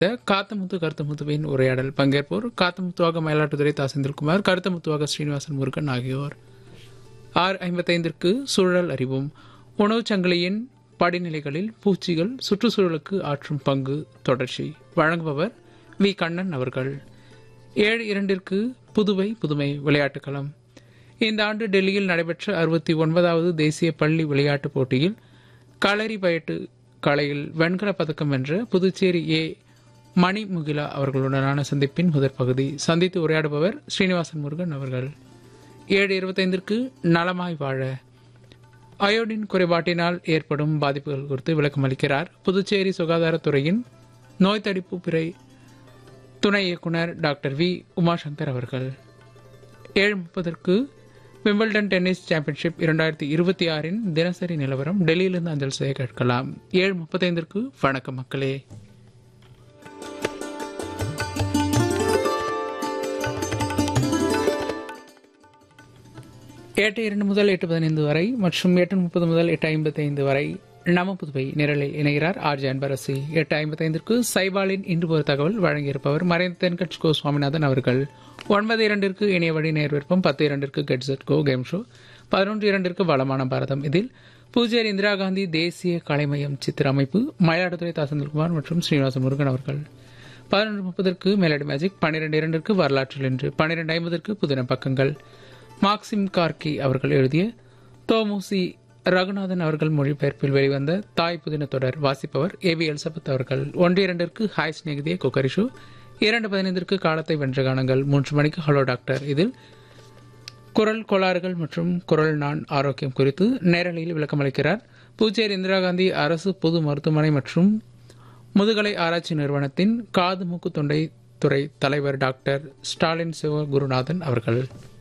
காத்தமுத்து கருத்தமுத்துவின் உரையாடல் பங்கேற்போர் காத்தமுத்துவாக மயிலாட்டுத்துறை தா செந்தில்குமார் கருத்தமுத்துவாக ஸ்ரீனிவாசன் முருகன் ஆகியோர் ஆறு ஐம்பத்தைந்திற்கு சூழல் அறிவும் உணவுச் சங்கிலியின் படிநிலைகளில் பூச்சிகள் சுற்றுச்சூழலுக்கு ஆற்றும் பங்கு தொடர்ச்சி வழங்குபவர் வி கண்ணன் அவர்கள் ஏழு இரண்டிற்கு புதுவை புதுமை விளையாட்டுக் களம் இந்த ஆண்டு டெல்லியில் நடைபெற்ற அறுபத்தி ஒன்பதாவது தேசிய பள்ளி விளையாட்டுப் போட்டியில் களரி பயட்டு கலையில் வெண்கலப் பதக்கம் வென்ற புதுச்சேரி ஏ மணிமுகிலா அவர்களுடனான சந்திப்பின் முதற் பகுதி சந்தித்து உரையாடுபவர் ஸ்ரீனிவாசன் முருகன் அவர்கள் ஏழு இருபத்தைந்திற்கு நலமாய் வாழ அயோடின் குறைபாட்டினால் ஏற்படும் பாதிப்புகள் குறித்து விளக்கம் அளிக்கிறார் புதுச்சேரி சுகாதாரத்துறையின் நோய் தடுப்பு பிறை துணை இயக்குனர் டாக்டர் வி உமாசங்கர் அவர்கள் ஏழு முப்பதற்கு விம்பிள்டன் டென்னிஸ் சாம்பியன்ஷிப் இரண்டாயிரத்தி இருபத்தி ஆறின் தினசரி நிலவரம் டெல்லியிலிருந்து அஞ்சல் செய்ய கேட்கலாம் ஏழு முப்பத்தைந்திற்கு வணக்கம் மக்களே எட்டு இரண்டு முதல் எட்டு பதினைந்து வரை மற்றும் எட்டு முப்பது முதல் எட்டு ஐம்பத்தைந்து வரை நம புதுவை நிரலில் இணைகிறார் ஆர்ஜி அன்பரசி எட்டு ஐம்பத்தைந்திற்கு சைபாலின் இன்று ஒரு தகவல் வழங்கியிருப்பவர் மறைந்த தென்கட்சி கோ சுவாமிநாதன் அவர்கள் ஒன்பது இரண்டிற்கு இணைய வழி நேர்விற்பம் பத்து இரண்டிற்கு கெட்ஸெட் கோ கேம் ஷோ பதினொன்று இரண்டிற்கு வளமான பாரதம் இதில் பூஜ்யர் இந்திரா காந்தி தேசிய கலைமயம் சித்திர அமைப்பு மயிலாடுதுறை தாசந்தில்குமார் மற்றும் ஸ்ரீனிவாச முருகன் அவர்கள் பதினொன்று முப்பதற்கு மேலடி மேஜிக் பன்னிரெண்டு இரண்டிற்கு வரலாற்றில் இன்று பன்னிரெண்டு ஐம்பதற்கு புதின பக்கங்கள் மார்க்சிம் கார்கி அவர்கள் எழுதிய தோமுசி ரகுநாதன் அவர்கள் மொழிபெயர்ப்பில் வெளிவந்த தாய் புதின தொடர் வாசிப்பவர் ஏ பி எல்சபத் அவர்கள் ஒன்று இரண்டிற்கு ஹாய் ஸ்நேகிதிய கொக்கரிஷு இரண்டு பதினைந்திற்கு காலத்தை வென்ற கானங்கள் மூன்று மணிக்கு ஹலோ டாக்டர் இதில் குரல் கோளாறுகள் மற்றும் குரல் நான் ஆரோக்கியம் குறித்து நேரலையில் விளக்கமளிக்கிறார் புதுச்சேரி இந்திரா காந்தி அரசு பொது மருத்துவமனை மற்றும் முதுகலை ஆராய்ச்சி நிறுவனத்தின் காது மூக்கு தொண்டை துறை தலைவர் டாக்டர் ஸ்டாலின் சிவகுருநாதன் அவர்கள்